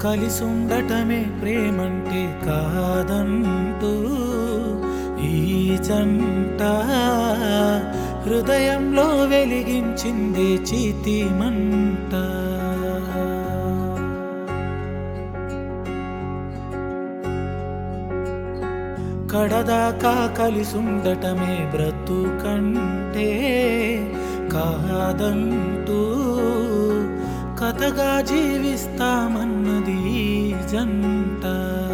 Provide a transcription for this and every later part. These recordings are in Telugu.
కలిసుండటమే ప్రేమంటే కాదంటూ ఈ జంట హృదయంలో వెలిగించింది చీతి మంట కడదాకా కలిసుండటమే బ్రతుకంటే కాదంటూ కథగా జీవిస్తామన్నది ఈ జంట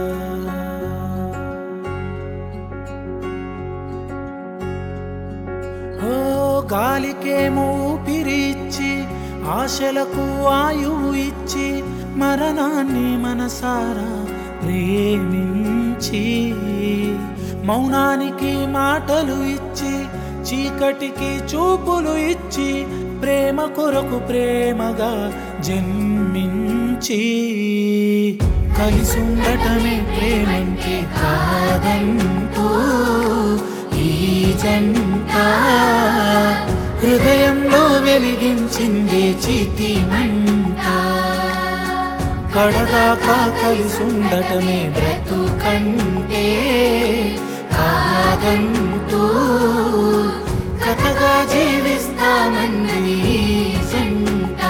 ఓ గాలికేమో ఊపిరిచ్చి ఆశలకు ఆయువు ఇచ్చి మరణాన్ని మనసారా ప్రేమించి మౌనానికి మాటలు ఇచ్చి చీకటికి చూపులు ఇచ్చి ప్రేమ కొరకు ప్రేమగా జన్మించి కలిసుండటమే ప్రేమంటే కాదంటూ ఈ జంట హృదయంలో వెలిగించింది చితి మంట కడదాకా కలిసుండటమే బ్రతుకంటే కాదంటూ కథగా జీవిస్తామంది ఈ జంట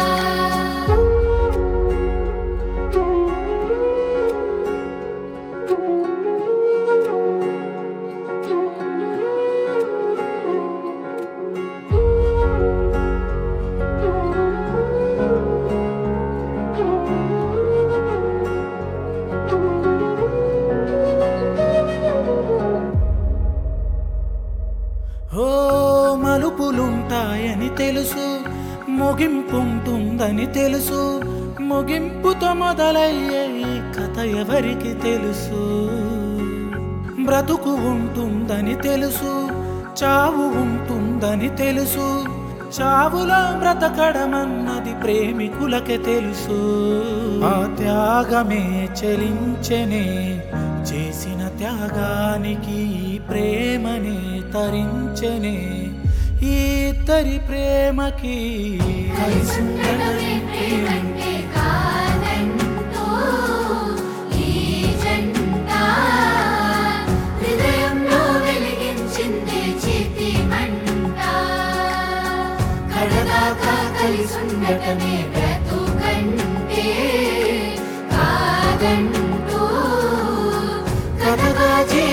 ఓ మలుపులుంటాయని తెలుసు ముగింపుంటుందని తెలుసు ముగింపుతో మొదలయ్యే ఈ కథ ఎవరికి తెలుసు బ్రతుకు ఉంటుందని తెలుసు చావు ఉంటుందని తెలుసు చావులో బ్రతకడమన్నది ప్రేమికులకే తెలుసు ఆ త్యాగమే చలించనే చేసిన త్యాగానికి ఈ ప్రేమనే తరించనే ఈ ఇద్దరి ప్రేమకి కలిసుండటమే ప్రేమంటే కాదంటూ ఈ జంట హృదయంలో వెలిగించింది చితి మంట కడదాకా కలిసుండటమే బ్రతుకంటే కాదంటూ కథగా జీ